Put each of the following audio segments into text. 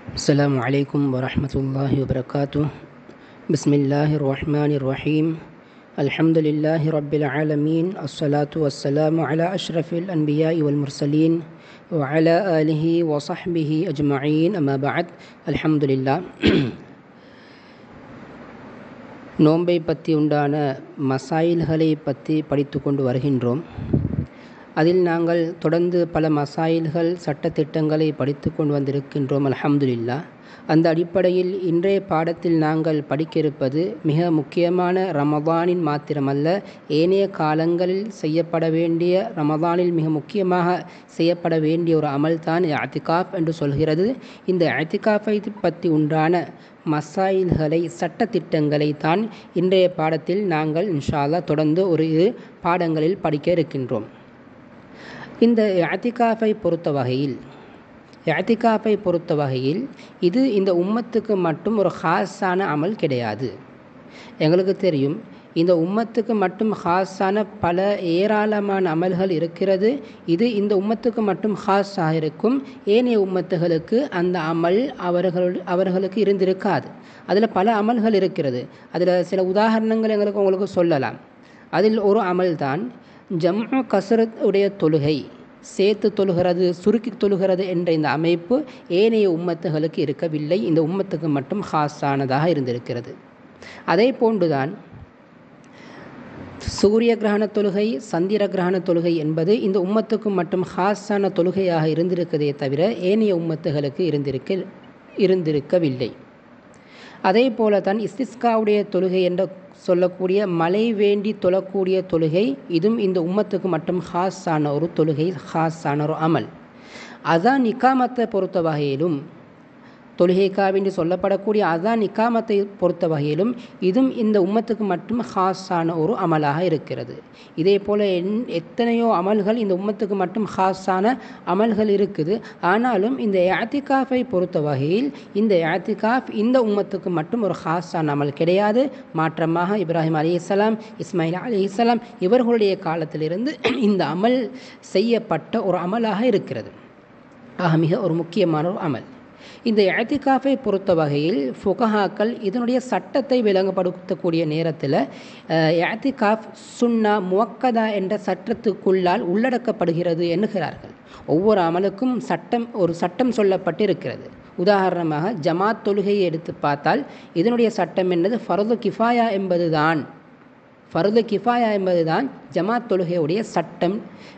السلام عليكم ورحمة الله وبركاته بسم الله الرحمن الرحيم الحمد لله رب العالمين الصلاة والسلام على أشرف الأنبياء والمرسلين وعلى آله وصحبه أجمعين أما بعد الحمد لله நோன்பை பற்றி உண்டான மசாயில்களை பற்றி படித்து கொண்டு வருகின்றோம் அதில் நாங்கள் தொடர்ந்து பல மசாயில்கள் சட்டத்திட்டங்களை படித்து கொண்டு வந்திருக்கின்றோம் அல்ஹம்துலில்லா அந்த அடிப்படையில் இன்றைய பாடத்தில் நாங்கள் படிக்க இருப்பது மிக முக்கியமான ரமதானின் மாத்திரமல்ல ஏனைய காலங்களில் செய்யப்பட வேண்டிய ரமதானில் மிக முக்கியமாக செய்யப்பட வேண்டிய ஒரு அமல்தான் அத்திகாப் என்று சொல்கிறது இந்த அத்திகாஃபை பற்றி உண்டான மசாயில்களை சட்டத்திட்டங்களை தான் இன்றைய பாடத்தில் நாங்கள் இன்ஷால்லா தொடர்ந்து ஒரு இரு பாடங்களில் படிக்க இருக்கின்றோம் இந்த அத்திகாஃபை பொறுத்த வகையில் அத்திகாஃபை பொறுத்த வகையில் இது இந்த உம்மத்துக்கு மட்டும் ஒரு ஹாஸான அமல் கிடையாது எங்களுக்கு தெரியும் இந்த உம்மத்துக்கு மட்டும் ஹாஸான பல ஏராளமான அமல்கள் இருக்கிறது இது இந்த உம்மத்துக்கு மட்டும் ஹாஸாக இருக்கும் ஏனைய உம்மத்துகளுக்கு அந்த அமல் அவர்கள் அவர்களுக்கு இருந்திருக்காது அதில் பல அமல்கள் இருக்கிறது அதில் சில உதாரணங்கள் எங்களுக்கு உங்களுக்கு சொல்லலாம் அதில் ஒரு அமல் தான் ஜம்மு கசரத் உடைய தொழுகை சேர்த்து தொழுகிறது சுருக்கி தொழுகிறது என்ற இந்த அமைப்பு ஏனைய உம்மத்துகளுக்கு இருக்கவில்லை இந்த உம்மத்துக்கு மட்டும் ஹாஸானதாக இருந்திருக்கிறது அதே போன்றுதான் சூரிய கிரகண தொழுகை சந்திர கிரகண தொழுகை என்பது இந்த உம்மத்துக்கு மட்டும் ஹாஸான தொழுகையாக இருந்திருக்கதே தவிர ஏனைய உம்மத்துகளுக்கு இருந்திருக்க இருந்திருக்கவில்லை அதே போல தான் இஸ்திஸ்காவுடைய தொழுகை என்ற சொல்லக்கூடிய மழை வேண்டி தொழக்கூடிய தொழுகை இதுவும் இந்த உம்மத்துக்கு மட்டும் ஹாஸான ஒரு தொழுகை ஹாஸான ஒரு அமல் அதான் நிக்காமத்தை பொறுத்த வகையிலும் தொழுகைக்காவென்று சொல்லப்படக்கூடிய அதான் நிக்காமத்தை பொறுத்த வகையிலும் இதுவும் இந்த உம்மத்துக்கு மட்டும் ஹாஸான ஒரு அமலாக இருக்கிறது இதே போல் என் எத்தனையோ அமல்கள் இந்த உம்மத்துக்கு மட்டும் ஹாஸான அமல்கள் இருக்குது ஆனாலும் இந்த யாத்திகாஃபை பொறுத்த வகையில் இந்த யாத்திகாஃப் இந்த உம்மத்துக்கு மட்டும் ஒரு ஹாஸான அமல் கிடையாது மாற்றமாக இப்ராஹிம் அலி இஸ்லாம் இஸ்மாயில் அலி இஸ்லாம் இவர்களுடைய காலத்திலிருந்து இந்த அமல் செய்யப்பட்ட ஒரு அமலாக இருக்கிறது ஆக மிக ஒரு முக்கியமான ஒரு அமல் இந்த ஏத்திகாஃபை பொறுத்த வகையில் ஃபுகஹாக்கள் இதனுடைய சட்டத்தை விளங்கப்படுத்தக்கூடிய நேரத்தில் ஏத்திகாஃப் சுன்னா முவக்கதா என்ற சட்டத்துக்குள்ளால் உள்ளடக்கப்படுகிறது என்கிறார்கள் ஒவ்வொரு அமலுக்கும் சட்டம் ஒரு சட்டம் சொல்லப்பட்டு இருக்கிறது உதாரணமாக ஜமாத் தொழுகையை எடுத்து பார்த்தால் இதனுடைய சட்டம் என்னது ஃபரது கிஃபாயா என்பதுதான் ஃபருது கிஃபாயா என்பதுதான் ஜமாத் தொழுகையுடைய சட்டம்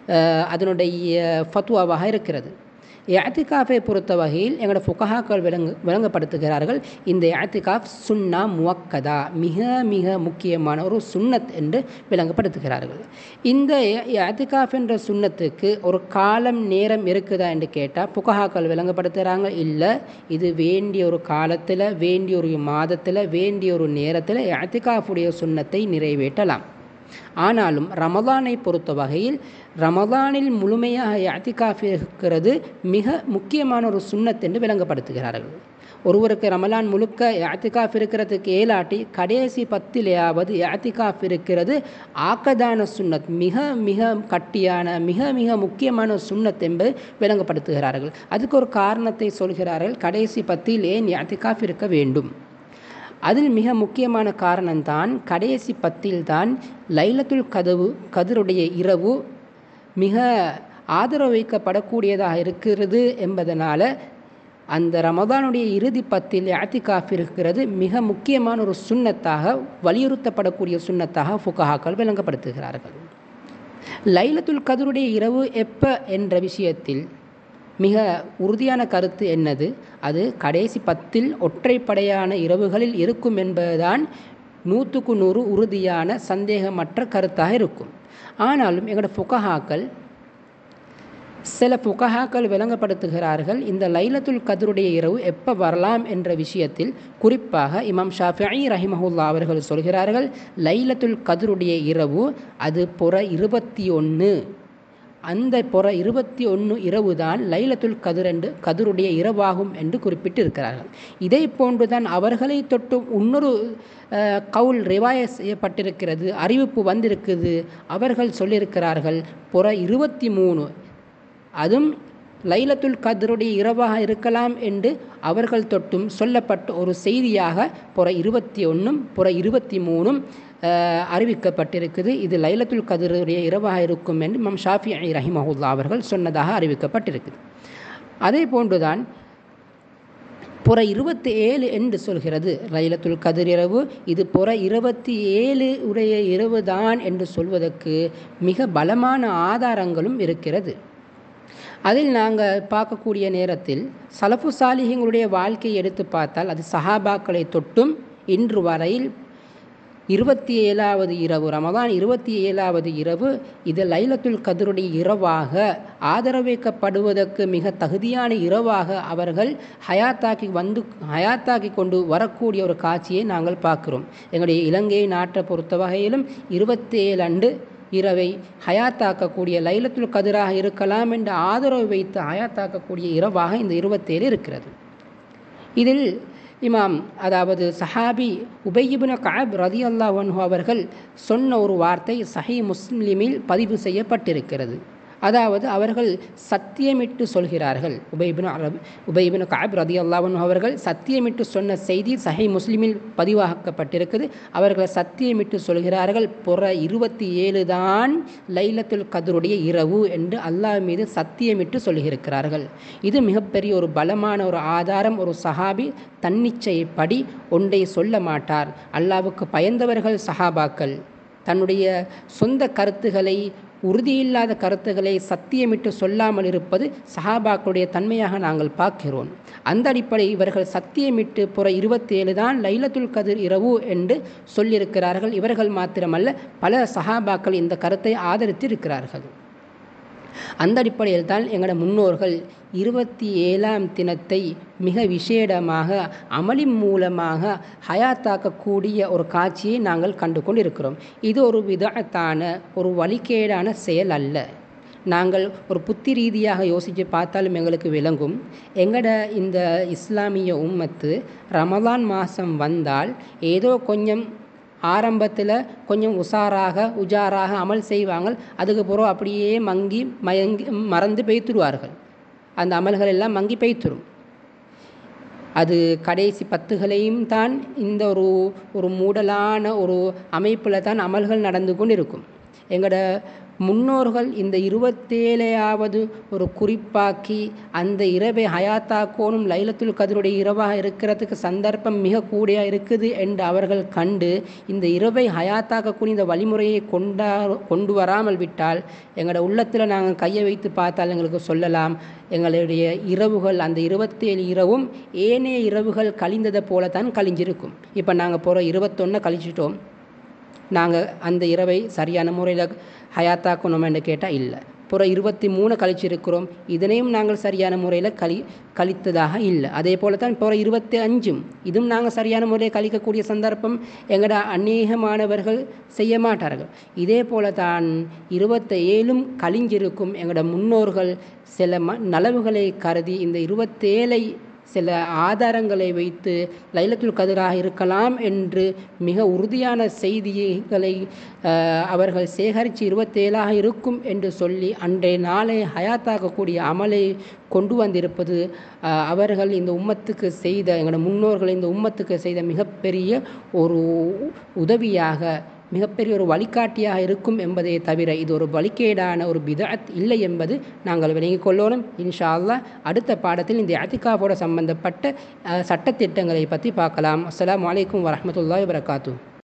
அதனுடைய ஃபத்வாவாக இருக்கிறது யாத்திகாஃபை பொறுத்த வகையில் எங்களோட ஃபுகஹாக்கள் விளங்கு விளங்கப்படுத்துகிறார்கள் இந்த யாத்திகாஃப் சுன்னா முவக்கதா மிக மிக முக்கியமான ஒரு சுன்னத் என்று விளங்கப்படுத்துகிறார்கள் இந்த யாத்திகாஃப் என்ற சுன்னத்துக்கு ஒரு காலம் நேரம் இருக்குதா என்று கேட்டால் புகஹாக்கள் விளங்கப்படுத்துகிறாங்க இல்லை இது வேண்டிய ஒரு காலத்தில் வேண்டிய ஒரு மாதத்தில் வேண்டிய ஒரு நேரத்தில் யாத்திகாஃபுடைய சுன்னத்தை நிறைவேற்றலாம் ஆனாலும் ரமதானை பொறுத்த வகையில் ரமதானில் முழுமையாக யாத்திகாஃப் இருக்கிறது மிக முக்கியமான ஒரு சுண்ணத் என்று விளங்கப்படுத்துகிறார்கள் ஒருவருக்கு ரமலான் முழுக்க யாத்திகாஃப் இருக்கிறதுக்கு ஏலாட்டி கடைசி பத்திலேயாவது யாத்திகாஃப் இருக்கிறது ஆக்கதான சுண்ணத் மிக மிக கட்டியான மிக மிக முக்கியமான சுண்ணத் என்பது விளங்கப்படுத்துகிறார்கள் அதுக்கு ஒரு காரணத்தை சொல்கிறார்கள் கடைசி பத்தில் ஏன் யாத்திகாஃப் இருக்க வேண்டும் அதில் மிக முக்கியமான காரணம்தான் கடைசி பத்தில் தான் லைலத்துல் கதவு கதிருடைய இரவு மிக ஆதரவு வைக்கப்படக்கூடியதாக இருக்கிறது என்பதனால் அந்த ரமதானுடைய இறுதி பத்தில் ஆத்திகாஃப் இருக்கிறது மிக முக்கியமான ஒரு சுண்ணத்தாக வலியுறுத்தப்படக்கூடிய சுண்ணத்தாக ஃபுகஹாக்கள் விளங்கப்படுத்துகிறார்கள் லைலத்துல் கதருடைய இரவு எப்போ என்ற விஷயத்தில் மிக உறுதியான கருத்து என்னது அது கடைசி பத்தில் ஒற்றைப்படையான இரவுகளில் இருக்கும் என்பதுதான் நூற்றுக்கு நூறு உறுதியான சந்தேகமற்ற கருத்தாக இருக்கும் ஆனாலும் எங்களோட புகஹாக்கள் சில புகஹாக்கள் விளங்கப்படுத்துகிறார்கள் இந்த லைலத்துல் கதருடைய இரவு எப்போ வரலாம் என்ற விஷயத்தில் குறிப்பாக இமாம் ஷாஃபி ரஹிமஹுல்லா அவர்கள் சொல்கிறார்கள் லைலத்துல் கதருடைய இரவு அது புற இருபத்தி ஒன்று அந்த புற இருபத்தி ஒன்று இரவு தான் லைலத்துல் கதிர் என்று கதிருடைய இரவாகும் என்று குறிப்பிட்டு இருக்கிறார்கள் இதை போன்றுதான் அவர்களை தொட்டு இன்னொரு கவுல் ரிவாய செய்யப்பட்டிருக்கிறது அறிவிப்பு வந்திருக்குது அவர்கள் சொல்லியிருக்கிறார்கள் புற இருபத்தி மூணு அதுவும் லைலத்துல் கதருடைய இரவாக இருக்கலாம் என்று அவர்கள் தொட்டும் சொல்லப்பட்ட ஒரு செய்தியாக புற இருபத்தி ஒன்றும் புற இருபத்தி மூணும் அறிவிக்கப்பட்டிருக்குது இது லைலத்துல் கதருடைய இரவாக இருக்கும் என்று மம் ஷாஃபி அலி ரஹிமஹுல்லா அவர்கள் சொன்னதாக அறிவிக்கப்பட்டிருக்குது அதே போன்றுதான் புற இருபத்தி ஏழு என்று சொல்கிறது லைலத்துல் கதிர் இரவு இது புற இருபத்தி ஏழு உடைய இரவு தான் என்று சொல்வதற்கு மிக பலமான ஆதாரங்களும் இருக்கிறது அதில் நாங்கள் பார்க்கக்கூடிய நேரத்தில் சலஃபு சாலிஹங்களுடைய வாழ்க்கையை எடுத்து பார்த்தால் அது சஹாபாக்களை தொட்டும் இன்று வரையில் இருபத்தி ஏழாவது இரவு ரமதான் இருபத்தி ஏழாவது இரவு இது லைலத்துல் கதருடைய இரவாக ஆதரவைக்கப்படுவதற்கு மிக தகுதியான இரவாக அவர்கள் ஹயாத்தாக்கி வந்து ஹயாத்தாக்கி கொண்டு வரக்கூடிய ஒரு காட்சியை நாங்கள் பார்க்கிறோம் எங்களுடைய இலங்கை நாட்டை பொறுத்த வகையிலும் இருபத்தி ஏழு அண்டு இரவை ஹயாத்தாக்கக்கூடிய லைலத்துல் கதிராக இருக்கலாம் என்று ஆதரவு வைத்து ஹயாத்தாக்கக்கூடிய இரவாக இந்த இருபத்தேழு இருக்கிறது இதில் இமாம் அதாவது சஹாபி உபையிபின காப் ரதி அல்லாஹன்ஹு அவர்கள் சொன்ன ஒரு வார்த்தை சஹி முஸ்லிமில் பதிவு செய்யப்பட்டிருக்கிறது அதாவது அவர்கள் சத்தியமிட்டு சொல்கிறார்கள் உபைபின் உபைபின் காப் ரதி அல்லாவன் அவர்கள் சத்தியமிட்டு சொன்ன செய்தி சஹை முஸ்லிமில் பதிவாக்கப்பட்டிருக்குது அவர்கள் சத்தியமிட்டு சொல்கிறார்கள் புற இருபத்தி ஏழு தான் லைலத்துல் கதருடைய இரவு என்று அல்லாஹ் மீது சத்தியமிட்டு சொல்லியிருக்கிறார்கள் இது மிகப்பெரிய ஒரு பலமான ஒரு ஆதாரம் ஒரு சஹாபி தன்னிச்சைப்படி ஒன்றை சொல்ல மாட்டார் அல்லாவுக்கு பயந்தவர்கள் சஹாபாக்கள் தன்னுடைய சொந்த கருத்துக்களை உறுதியில்லாத கருத்துக்களை சத்தியமிட்டு சொல்லாமல் இருப்பது சஹாபாக்களுடைய தன்மையாக நாங்கள் பார்க்கிறோம் அந்த அடிப்படை இவர்கள் சத்தியமிட்டு புற இருபத்தேழு தான் லைலத்துல் கதிர் இரவு என்று சொல்லியிருக்கிறார்கள் இவர்கள் மாத்திரமல்ல பல சஹாபாக்கள் இந்த கருத்தை ஆதரித்து இருக்கிறார்கள் அந்த அடிப்படையில் தான் எங்களோட முன்னோர்கள் இருபத்தி ஏழாம் தினத்தை மிக விசேடமாக அமளி மூலமாக ஹயாத்தாக்கக்கூடிய ஒரு காட்சியை நாங்கள் கண்டு கொண்டிருக்கிறோம் இது ஒரு விதத்தான ஒரு வழிகேடான செயல் அல்ல நாங்கள் ஒரு புத்தி ரீதியாக யோசித்து பார்த்தாலும் எங்களுக்கு விளங்கும் எங்களோட இந்த இஸ்லாமிய உம்மத்து ரமலான் மாதம் வந்தால் ஏதோ கொஞ்சம் ஆரம்பத்தில் கொஞ்சம் உஷாராக உஜாராக அமல் செய்வாங்க அதுக்கு பிறகு அப்படியே மங்கி மயங்கி மறந்து பெய்த்துருவார்கள் அந்த அமல்கள் எல்லாம் மங்கி பெய்த்துரும் அது கடைசி பத்துகளையும் தான் இந்த ஒரு ஒரு மூடலான ஒரு அமைப்பில் தான் அமல்கள் நடந்து கொண்டு இருக்கும் எங்களோட முன்னோர்கள் இந்த இருபத்தேழையாவது ஒரு குறிப்பாக்கி அந்த இரவை ஹயாத்தாக்கோனும் லைலத்துல் கதருடைய இரவாக இருக்கிறதுக்கு சந்தர்ப்பம் மிக கூடியாக இருக்குது என்று அவர்கள் கண்டு இந்த இரவை ஹயாத்தாக்கக்கூடிய இந்த வழிமுறையை கொண்டா கொண்டு வராமல் விட்டால் எங்களோட உள்ளத்தில் நாங்கள் கையை வைத்து பார்த்தால் எங்களுக்கு சொல்லலாம் எங்களுடைய இரவுகள் அந்த இருபத்தேழு இரவும் ஏனைய இரவுகள் கழிந்ததை போல தான் கழிஞ்சிருக்கும் இப்போ நாங்கள் போகிற இருபத்தொன்னை கழிச்சிட்டோம் நாங்கள் அந்த இரவை சரியான முறையில் ஹயாத்தாக்கணும் என்று கேட்டால் இல்லை புற இருபத்தி மூணு கழிச்சிருக்கிறோம் இதனையும் நாங்கள் சரியான முறையில் கழி கழித்ததாக இல்லை அதே போல தான் புற இருபத்தி அஞ்சும் இதுவும் நாங்கள் சரியான முறையில் கழிக்கக்கூடிய சந்தர்ப்பம் எங்களோட அநேகமானவர்கள் செய்ய மாட்டார்கள் இதே போல தான் இருபத்தி ஏழும் கழிஞ்சிருக்கும் எங்களோட முன்னோர்கள் சில ம நலவுகளை கருதி இந்த இருபத்தேழை சில ஆதாரங்களை வைத்து லைலத்துல் கதிராக இருக்கலாம் என்று மிக உறுதியான செய்திகளை அவர்கள் சேகரித்து இருபத்தேழாக இருக்கும் என்று சொல்லி அன்றைய நாளை ஹயாத்தாக்கக்கூடிய அமலை கொண்டு வந்திருப்பது அவர்கள் இந்த உம்மத்துக்கு செய்த எங்களோட முன்னோர்கள் இந்த உம்மத்துக்கு செய்த மிகப்பெரிய ஒரு உதவியாக மிகப்பெரிய ஒரு வழிகாட்டியாக இருக்கும் என்பதை தவிர இது ஒரு வழிகேடான ஒரு பிதத் இல்லை என்பது நாங்கள் விளங்கிக் கொள்ளணும் இன்ஷா அல்லா அடுத்த பாடத்தில் இந்த அத்திகாஃபோட சம்பந்தப்பட்ட சட்டத்திட்டங்களை பற்றி பார்க்கலாம் அஸ்லாம் வலைக்கம் வரமத்துல்லாய் வரகாத்தூ